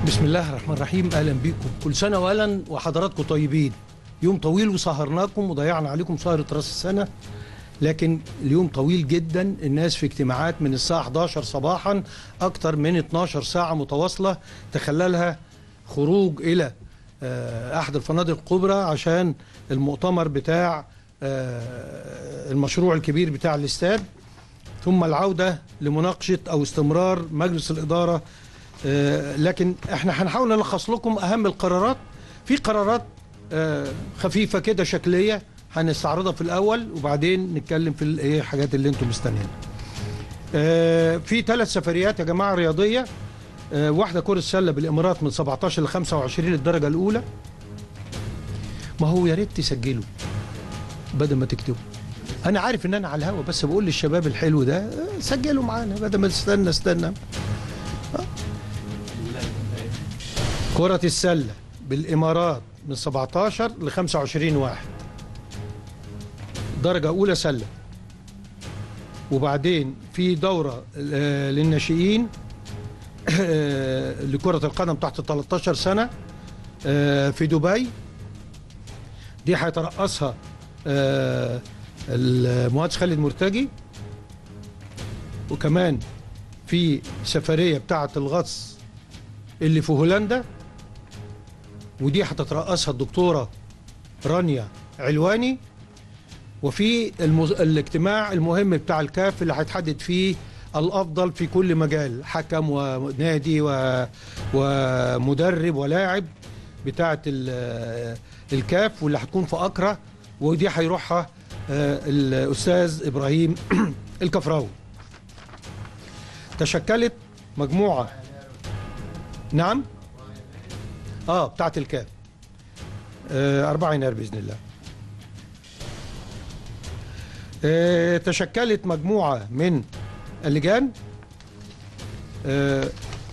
بسم الله الرحمن الرحيم اهلا بيكم كل سنه واهلا وحضراتكم طيبين يوم طويل وسهرناكم وضيعنا عليكم سهره راس السنه لكن اليوم طويل جدا الناس في اجتماعات من الساعه 11 صباحا اكتر من 12 ساعه متواصله تخللها خروج الى آه، احد الفنادق الكبرى عشان المؤتمر بتاع آه، المشروع الكبير بتاع الاستاد ثم العوده لمناقشه او استمرار مجلس الاداره آه، لكن احنا هنحاول نلخص لكم اهم القرارات في قرارات آه، خفيفه كده شكليه هنستعرضها في الاول وبعدين نتكلم في ال- ايه الحاجات اللي انتم مستنيينها آه، في ثلاث سفريات يا جماعه رياضيه آه، واحده كره السله بالامارات من 17 ل 25 للدرجه الاولى ما هو يا ريت تسجلوا بدل ما تكتبوا انا عارف ان انا على الهوا بس بقول للشباب الحلو ده آه، سجلوا معانا بدل ما تستنى استنى كرة السلة بالإمارات من 17 ل 25 واحد درجة أولى سلة وبعدين في دورة آه، للناشئين آه، لكرة القدم تحت 13 سنة آه، في دبي دي هيترأسها آه، المهندس خالد مرتجي وكمان في سفرية بتاعة الغطس اللي في هولندا ودي هتترأسها الدكتورة رانيا علواني وفي المز... الاجتماع المهم بتاع الكاف اللي هيتحدد فيه الأفضل في كل مجال حكم ونادي و... ومدرب ولاعب بتاعة ال... الكاف واللي هتكون في أكرا ودي هيروحها آه، الأستاذ إبراهيم الكفراوي تشكلت مجموعة نعم اه بتاعت الكاف آه 4 يناير باذن الله آه تشكلت مجموعه من اللجان آه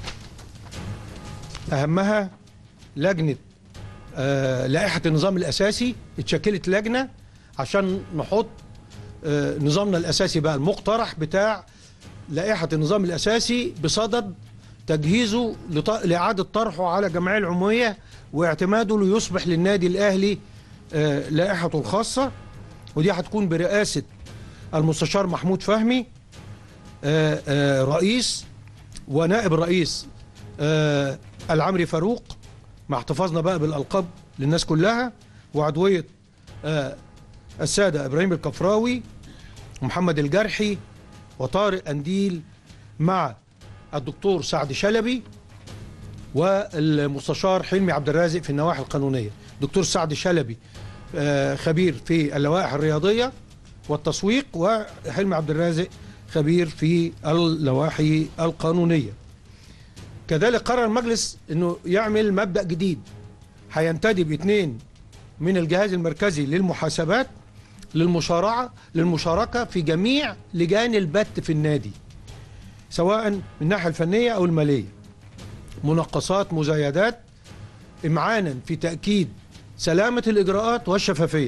اهمها لجنه آه لائحه النظام الاساسي اتشكلت لجنه عشان نحط آه نظامنا الاساسي بقى المقترح بتاع لائحه النظام الاساسي بصدد تجهيزه لط- لإعادة طرحه على الجمعية العمومية واعتماده ليصبح للنادي الأهلي آه، لائحته الخاصة ودي هتكون برئاسة المستشار محمود فهمي آه، آه، رئيس ونائب الرئيس آه، العمري فاروق مع احتفاظنا بقى بالألقاب للناس كلها وعضوية آه، السادة إبراهيم الكفراوي ومحمد الجرحي وطارق أنديل مع الدكتور سعد شلبي والمستشار حلمي عبد الرازق في النواحي القانونيه دكتور سعد شلبي آه، خبير في اللوائح الرياضيه والتسويق وحلمي عبد الرازق خبير في اللوائح القانونيه كذلك قرر المجلس انه يعمل مبدا جديد هينتدب اثنين من الجهاز المركزي للمحاسبات للمشارعه للمشاركه في جميع لجان البت في النادي سواء من الناحيه الفنيه او الماليه منقصات مزايدات امعانا في تاكيد سلامه الاجراءات والشفافيه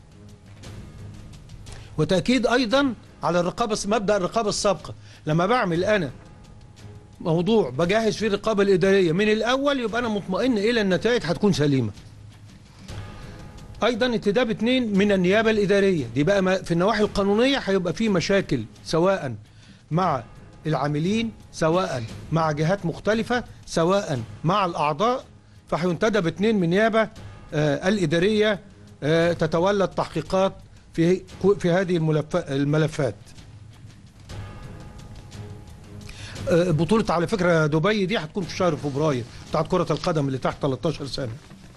وتاكيد ايضا على الرقابه مبدا الرقابه السابقه لما بعمل انا موضوع بجهز فيه الرقابه الاداريه من الاول يبقى انا مطمئن الى النتائج هتكون سليمه ايضا انتداب اثنين من النيابه الاداريه دي بقى ما- في النواحي القانونيه هيبقى في مشاكل سواء مع العاملين سواء مع جهات مختلفه سواء مع الاعضاء فهينتدب اثنين من نيابه آه الاداريه آه تتولى التحقيقات في في هذه الملف الملفات آه، بطولة على فكرة دبي دي هتكون في شهر فبراير بتاعت كرة القدم اللي تحت 13 سنة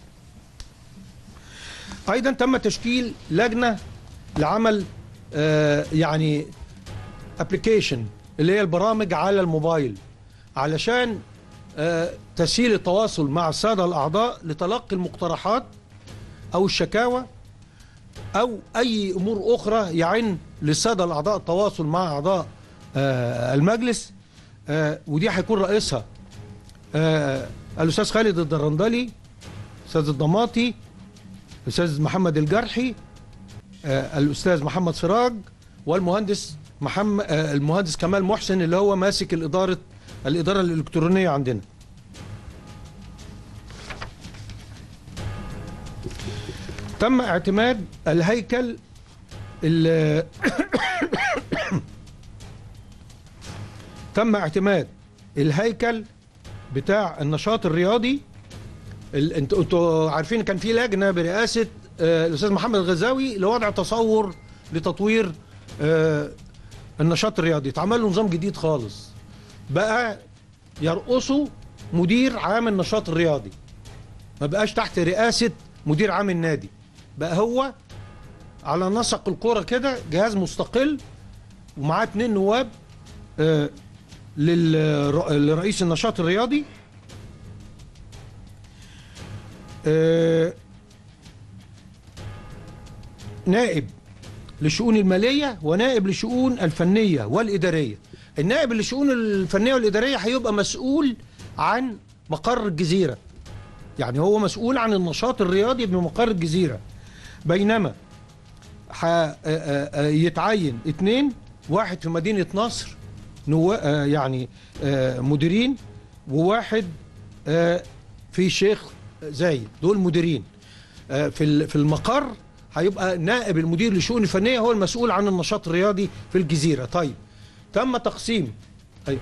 ايضا تم تشكيل لجنه لعمل آه، يعني ابلكيشن اللي هي البرامج على الموبايل علشان آه، تسهيل التواصل مع الساده الاعضاء لتلقي المقترحات او الشكاوى او اي امور اخرى يعن للساده الاعضاء التواصل مع اعضاء آه، المجلس آه، ودي هيكون رئيسها آه، الاستاذ خالد الدرندلي استاذ الضماطي الاستاذ محمد الجرحي آه، الاستاذ محمد سراج والمهندس محمد آه، المهندس كمال محسن اللي هو ماسك الاداره الاداره الالكترونيه عندنا تم اعتماد الهيكل ال- تم اعتماد الهيكل بتاع النشاط الرياضي ال- انتوا انتوا عارفين كان في لجنه برئاسه آه، الاستاذ محمد الغزاوي لوضع تصور لتطوير آه، النشاط الرياضي اتعمل له نظام جديد خالص بقى يرقصه مدير عام النشاط الرياضي ما بقاش تحت رئاسه مدير عام النادي بقى هو على نسق الكرة كده جهاز مستقل ومعاه اتنين نواب آه، للر- لرئيس النشاط الرياضي آه، نائب للشؤون المالية ونائب للشؤون الفنية والإدارية النائب للشؤون الفنية والإدارية هيبقى مسؤول عن مقر الجزيرة يعني هو مسؤول عن النشاط الرياضي بمقر الجزيرة بينما ح- آه، آه، آه، يتعين اتنين واحد في مدينة نصر نوا آه، يعني آه، مديرين وواحد آه، في شيخ زايد دول مديرين آه، في ال- في المقر هيبقى نائب المدير للشؤون الفنية هو المسؤول عن النشاط الرياضي في الجزيرة طيب تم تقسيم أيوة.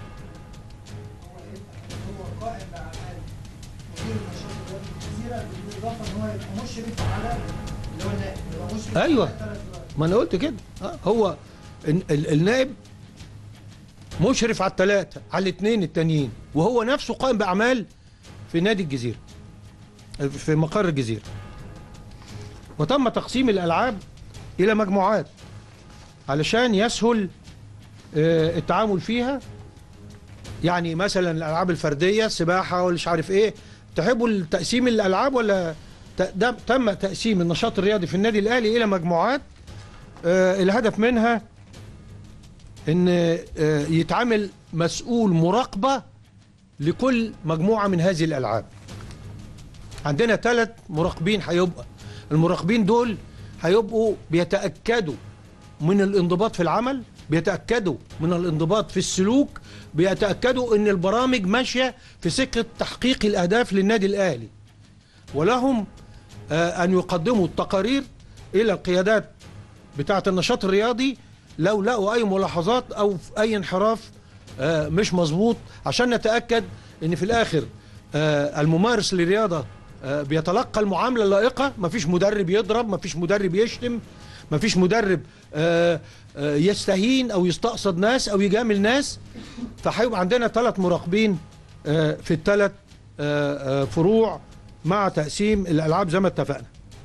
هو قائم باعمال مدير النشاط الرياضي في الجزيره بالاضافه ان هو يبقى مشرف على اللي هو النائب يبقى مشرف أيوة. على الثلاث ولايات. ما انا قلت كده آه، هو ال- ال- النائب مشرف على الثلاثه على الاثنين التانيين وهو نفسه قائم باعمال في نادي الجزيره في مقر الجزيره وتم تقسيم الالعاب الى مجموعات علشان يسهل آه، التعامل فيها يعني مثلا الالعاب الفرديه السباحه والمش عارف ايه تحبوا تقسيم الالعاب ولا ت- ده تم تقسيم النشاط الرياضي في النادي الاهلي الى مجموعات آه، الهدف منها ان آه، يتعمل مسؤول مراقبه لكل مجموعه من هذه الالعاب عندنا ثلاث مراقبين هيبقى المراقبين دول هيبقوا بيتاكدوا من الانضباط في العمل بيتاكدوا من الانضباط في السلوك بيتاكدوا ان البرامج ماشيه في سكه تحقيق الاهداف للنادي الاهلي ولهم آه، ان يقدموا التقارير الى القيادات بتاعه النشاط الرياضي لو لقوا اي ملاحظات او اي انحراف آه، مش مظبوط عشان نتاكد ان في الاخر آه، الممارس للرياضه آه، بيتلقى المعامله اللائقه مفيش مدرب يضرب مفيش مدرب يشتم مفيش مدرب آه، آه، يستهين او يستقصد ناس او يجامل ناس فهيبقى عندنا ثلاث مراقبين آه، في الثلاث آه، آه، فروع مع تقسيم الالعاب زي ما اتفقنا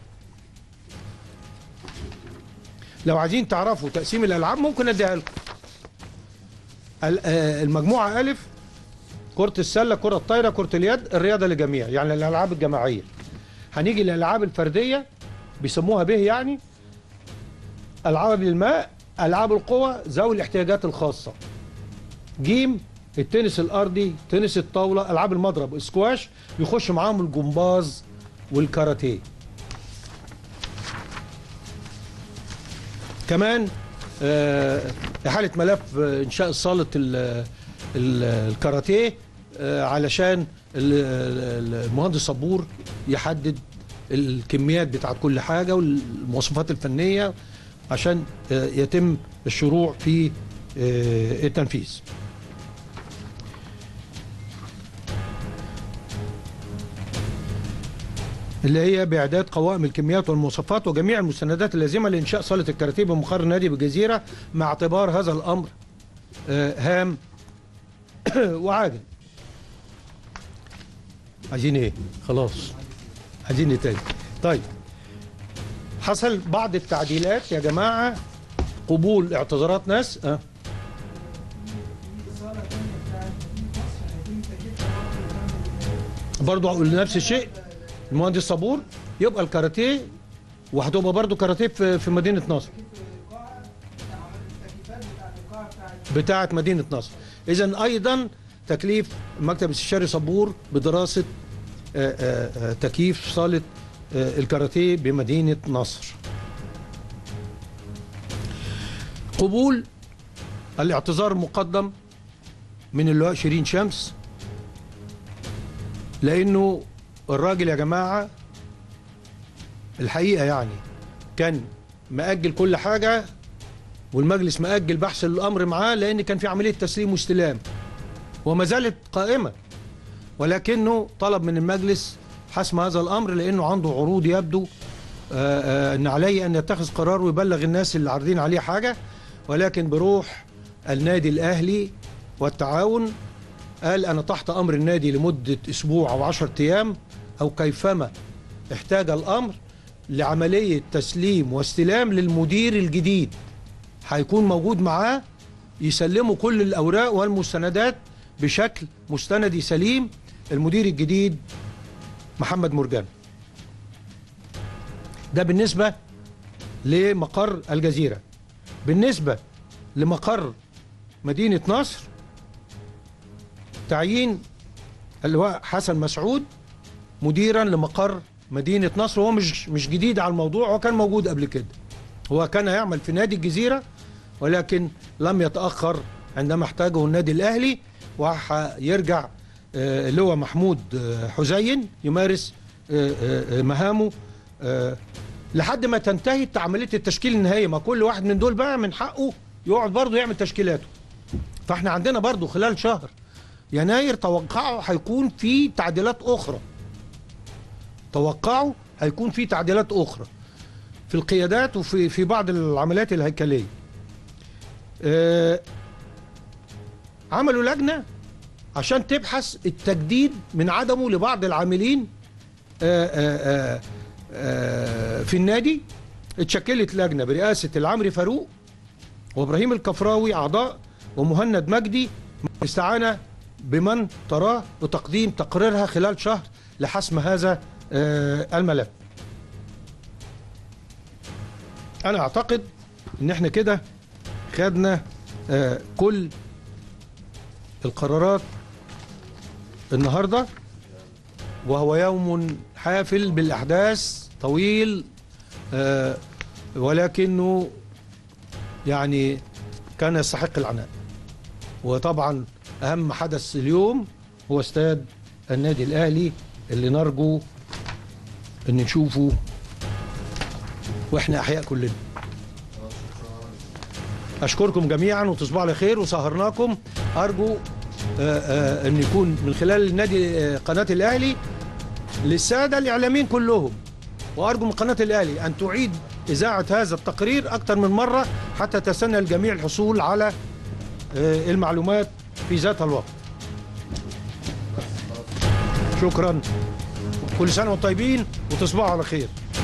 لو عايزين تعرفوا تقسيم الالعاب ممكن اديها لكم ال- آه، المجموعه الف كره السله كره الطايره كره اليد الرياضه للجميع يعني الالعاب الجماعيه هنيجي للالعاب الفرديه بيسموها به يعني العاب الماء العاب القوى ذوي الاحتياجات الخاصه جيم التنس الارضي تنس الطاوله العاب المضرب سكواش يخش معاهم الجمباز والكاراتيه كمان آه، إحالة ملف آه، إنشاء صالة ال- ال- الكاراتيه آه، علشان ال- ال- المهندس صبور يحدد الكميات بتاعت كل حاجة والمواصفات الفنية عشان آه، يتم الشروع في آه، التنفيذ اللي هي بإعداد قوائم الكميات والمواصفات وجميع المستندات اللازمة لإنشاء صالة الكاراتيه بمقر النادي بالجزيرة مع اعتبار هذا الأمر آه، هام وعاجل عايزين ايه خلاص عايزين ايه تاني طيب حصل بعض التعديلات يا جماعة قبول اعتذارات ناس أه. صاله ثانيه بتاعت مدينه مصر هيتم تجديدها برضه برضو أقول نفس الشيء المهندس صبور يبقى الكاراتيه وهتبقى برضو كاراتيه في, في مدينة نصر القاعه بتاع التكييفات بتاعت القاعه بتاعت بتاعة مدينة نصر إذا أيضا تكليف المكتب الاستشاري صبور بدراسة آه، آه، آه، تكييف صالة آه، الكاراتيه بمدينة نصر قبول الاعتذار المقدم من اللواء شيرين شمس لأنه الراجل يا جماعة الحقيقه يعني كان مأجل كل حاجه والمجلس مأجل بحث الامر معاه لان كان في عمليه تسليم واستلام وما زالت قائمه ولكنه طلب من المجلس حسم هذا الامر لانه عنده عروض يبدو آه، آه، ان عليه ان يتخذ قرار ويبلغ الناس اللي عارضين عليه حاجه ولكن بروح النادي الاهلي والتعاون قال انا تحت امر النادي لمده اسبوع او 10 ايام او كيفما احتاج الامر لعمليه تسليم واستلام للمدير الجديد هيكون موجود معاه يسلموا كل الاوراق والمستندات بشكل مستندي سليم المدير الجديد محمد مرجان ده بالنسبه لمقر الجزيره بالنسبه لمقر مدينه نصر تعيين اللواء حسن مسعود مديرا لمقر مدينه نصر وهو مش مش جديد على الموضوع هو كان موجود قبل كده هو كان يعمل في نادي الجزيره ولكن لم يتاخر عندما احتاجه النادي الاهلي وهيرجع آه، اللواء محمود آه، حسين يمارس آه، آه، آه، مهامه آه، لحد ما تنتهي عمليه التشكيل النهائي ما كل واحد من دول بقى من حقه يقعد برضه يعمل تشكيلاته فاحنا عندنا برضه خلال شهر يناير توقعوا هيكون في تعديلات اخرى توقعوا هيكون في تعديلات اخرى في القيادات وفي في بعض العمليات الهيكليه آه، عملوا لجنه عشان تبحث التجديد من عدمه لبعض العاملين آه، آه، آه، آه، في النادي اتشكلت لجنه برئاسه العمري فاروق وابراهيم الكفراوي اعضاء ومهند مجدي استعانه بمن تراه وتقديم تقريرها خلال شهر لحسم هذا آه، الملف انا اعتقد ان احنا كده خدنا آه، كل القرارات النهارده وهو يوم حافل بالاحداث طويل آه، ولكنه يعني كان يستحق العناء وطبعا اهم حدث اليوم هو استاد النادي الاهلي اللي نرجو ان نشوفه واحنا احياء كلنا اشكركم جميعا وتصبحوا على خير وسهرناكم ارجو آه، آه، ان يكون من خلال النادي آه، قناه الاهلي للساده الاعلاميين كلهم وارجو من قناه الاهلي ان تعيد اذاعه هذا التقرير اكثر من مره حتى تسنى الجميع الحصول على آه، المعلومات في ذات الوقت شكرا كل سنه وانتم طيبين وتصبحوا على خير